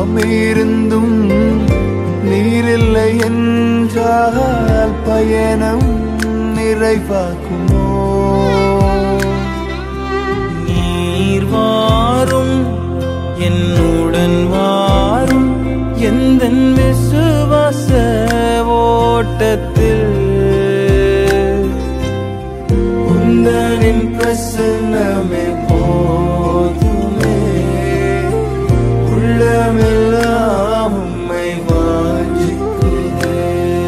இருந்தும் நீரில்லை என்றால் பயணம் நிறைவாக்குமோ நீர் வாரும் என்னுடன் வாரும் எந்த விசுவாச ஓட்டத்தில் உந்தனின் பிரசன்னமே போதுமே உள்ளமெல்லாம் உம்மை வாஞ்சிக்கிறேன்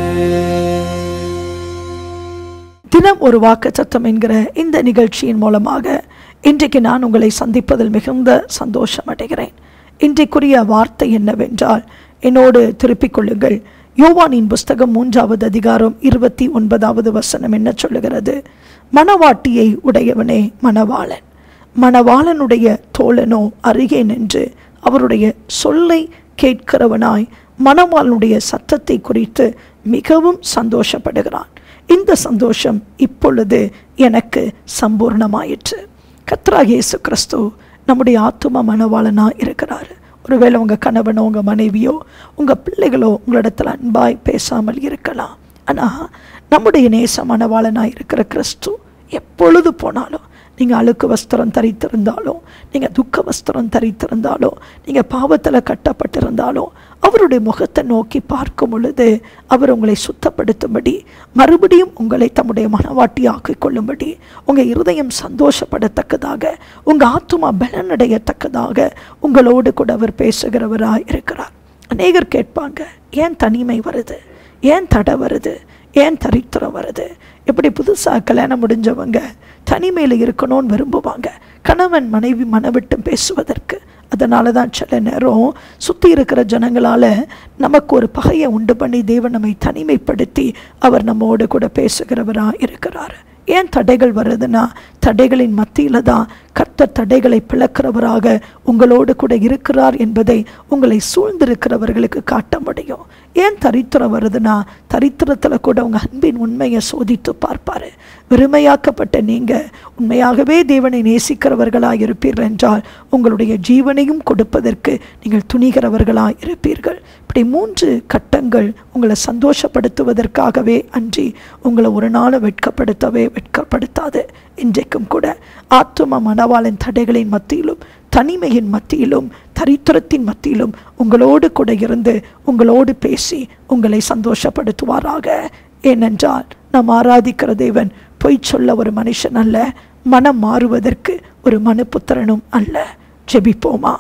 தினம் ஒரு வாக்குச்சத்தம் என்கிற இந்த நிகழ்ச்சியின் மூலமாக இன்றைக்கு நான் உங்களை சந்திப்பதில் மிகுந்த சந்தோஷம் அடைகிறேன் இன்றைக்குரிய வார்த்தை என்னவென்றால் என்னோடு திருப்பிக் கொள்ளுங்கள் யோவானின் புஸ்தகம் மூன்றாவது அதிகாரம் இருபத்தி ஒன்பதாவது வசனம் என்ன சொல்லுகிறது மணவாட்டியை உடையவனே மணவாளன் மணவாளனுடைய தோழனோ அருகே நின்று அவருடைய சொல்லை கேட்கிறவனாய் மணவாளனுடைய சத்தத்தை குறித்து மிகவும் சந்தோஷப்படுகிறான் இந்த சந்தோஷம் இப்பொழுது எனக்கு சம்பூர்ணமாயிற்று கத்ராக இயேசு கிறிஸ்து நம்முடைய ஆத்தும மணவாளனா இருக்கிறாரு ஒருவேளை உங்கள் கணவனோ உங்கள் மனைவியோ உங்கள் பிள்ளைகளோ உங்களிடத்தில் அன்பாய் பேசாமல் இருக்கலாம் ஆனால் நம்முடைய நேச மணவாளனாக இருக்கிற கிறிஸ்து எப்பொழுது போனாலும் நீங்கள் அழுக்கு வஸ்திரம் தரித்திருந்தாலும் நீங்கள் துக்க வஸ்திரம் தரித்திருந்தாலும் நீங்கள் பாவத்தில் கட்டப்பட்டிருந்தாலும் அவருடைய முகத்தை நோக்கி பார்க்கும் பொழுது அவர் உங்களை சுத்தப்படுத்தும்படி மறுபடியும் உங்களை தம்முடைய மனவாட்டி ஆக்கிக் கொள்ளும்படி உங்கள் இருதயம் சந்தோஷப்படத்தக்கதாக உங்கள் ஆத்துமா பலனடையத்தக்கதாக உங்களோடு கூட அவர் பேசுகிறவராக இருக்கிறார் அநேகர் கேட்பாங்க ஏன் தனிமை வருது ஏன் தடை வருது ஏன் தரித்திரம் வருது எப்படி புதுசாக கல்யாணம் முடிஞ்சவங்க தனிமையில் இருக்கணும்னு விரும்புவாங்க கணவன் மனைவி மனவிட்டு பேசுவதற்கு அதனால தான் சில நேரம் சுற்றி இருக்கிற ஜனங்களால் நமக்கு ஒரு பகையை உண்டு பண்ணி தேவன் நம்மை தனிமைப்படுத்தி அவர் நம்மோடு கூட பேசுகிறவராக இருக்கிறார் ஏன் தடைகள் வருதுன்னா தடைகளின் மத்தியில் தான் கர்த்தர் தடைகளை பிளக்கிறவராக உங்களோடு கூட இருக்கிறார் என்பதை உங்களை சூழ்ந்திருக்கிறவர்களுக்கு காட்ட முடியும் ஏன் தரித்திரம் வருதுன்னா தரித்திரத்தில் கூட உங்கள் அன்பின் உண்மையை சோதித்து பார்ப்பாரு வெறுமையாக்கப்பட்ட நீங்கள் உண்மையாகவே தேவனை நேசிக்கிறவர்களாக இருப்பீர்கள் என்றால் உங்களுடைய ஜீவனையும் கொடுப்பதற்கு நீங்கள் துணிகிறவர்களாக இருப்பீர்கள் இப்படி மூன்று கட்டங்கள் உங்களை சந்தோஷப்படுத்துவதற்காகவே அன்றி உங்களை ஒரு நாள் வெட்கப்படுத்தவே வெட்கப்படுத்தாது இன்றைக்கும் கூட ஆத்தும மணவாளன் தடைகளின் மத்தியிலும் தனிமையின் மத்தியிலும் தரித்திரத்தின் மத்தியிலும் உங்களோடு கூட இருந்து உங்களோடு பேசி உங்களை சந்தோஷப்படுத்துவாராக ஏனென்றால் நாம் ஆராதிக்கிற தேவன் பொய் சொல்ல ஒரு மனுஷன் அல்ல மனம் மாறுவதற்கு ஒரு மனுப்புத்திரனும் அல்ல ஜெபிப்போமா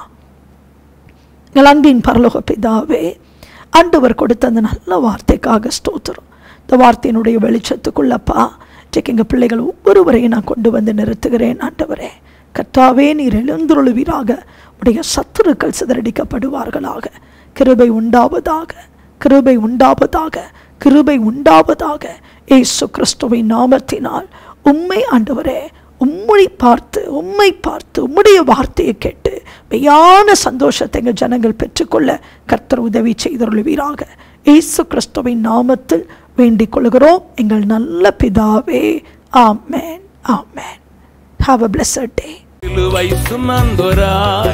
எங்கள் அன்பின் பரலோக பிதாவே ஆண்டவர் கொடுத்த அந்த நல்ல வார்த்தைக்காக ஸ்தோத்திரம் இந்த வார்த்தையினுடைய வெளிச்சத்துக்குள்ளப்பா இன்றைக்கு எங்கள் பிள்ளைகள் ஒவ்வொருவரையும் நான் கொண்டு வந்து நிறுத்துகிறேன் ஆண்டவரே கர்த்தாவே நீர் எழுந்துருளுவீராக உடைய சத்துருக்கள் சிதறடிக்கப்படுவார்களாக கிருபை உண்டாவதாக கிருபை உண்டாவதாக கிருபை உண்டாவதாக ஏசு கிறிஸ்துவின் நாமத்தினால் உம்மை ஆண்டவரே உம்மை பார்த்து உம்மை பார்த்து உம்முடைய வார்த்தையை கேட்டு மெய்யான சந்தோஷத்தை எங்கள் ஜனங்கள் பெற்றுக்கொள்ள கர்த்தர் உதவி செய்தருளுவீராக இயேசு கிறிஸ்துவின் நாமத்தில் வேண்டிக் கொள்கிறோம் எங்கள் நல்ல பிதாவே ஆமேன் ஆமேன் ஹாவ் அ பிளஸட் டே சிலுவை சுமந்தொராய்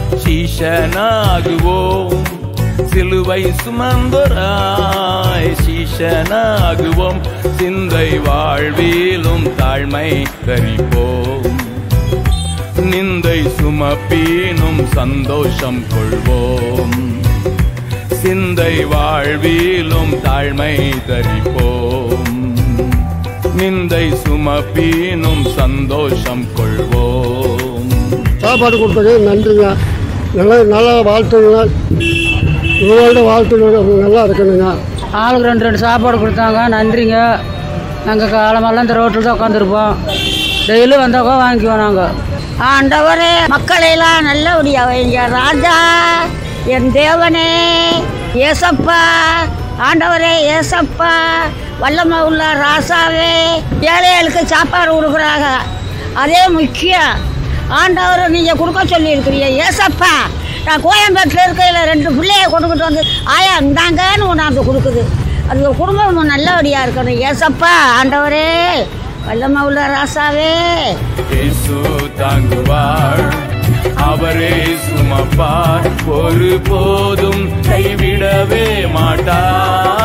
சீஷனாகுவோம் சிலுவை சுமந்தொராய் சீஷனாகுவோம் சிந்தை வாழ்விலும் தாழ்மை தரிப்போம் நிந்தை சுமப்பீனும் சந்தோஷம் கொள்வோம் சிந்தை வாழ்விலும் தாழ்மை தரிப்போம் நிந்தை சுமப்பீனும் சந்தோஷம் கொள்வோம் சாப்பாடு கொடுத்தது நன்றிங்க நல்லா நல்லா வாழ்த்துங்க உங்களோட வாழ்த்துங்க நல்லா இருக்கணுங்க ஆளுக்கு ரெண்டு ரெண்டு சாப்பாடு கொடுத்தாங்க நன்றிங்க நாங்கள் காலமெல்லாம் இந்த ரோட்டில் தான் உட்காந்துருப்போம் டெய்லி வந்தாக்கா வாங்கிக்குவோம் நாங்கள் ஆண்டவரே மக்களையெல்லாம் நல்லபடியா வைங்க ராஜா என் தேவனே ஏசப்பா ஆண்டவரே ஏசப்பா வல்லமை உள்ள ராசாவே ஏழைகளுக்கு சாப்பாடு கொடுக்குறாங்க அதே முக்கியம் ஆண்டவர் நீங்கள் கொடுக்க சொல்லியிருக்கிறீங்க ஏசப்பா நான் கோயம்பேட்டில் இருக்கையில் ரெண்டு பிள்ளைய கொண்டுக்கிட்டு வந்து ஆயா இந்தாங்கன்னு கொண்டாந்து கொடுக்குது அது ஒரு குடும்பம் நல்லபடியாக இருக்கணும் ஏசப்பா ஆண்டவரே வல்லமை உள்ள ராசாவே இயேசு தாங்குவார் அவரே சுமப்பார் ஒருபோதும் கைவிடவே மாட்டார்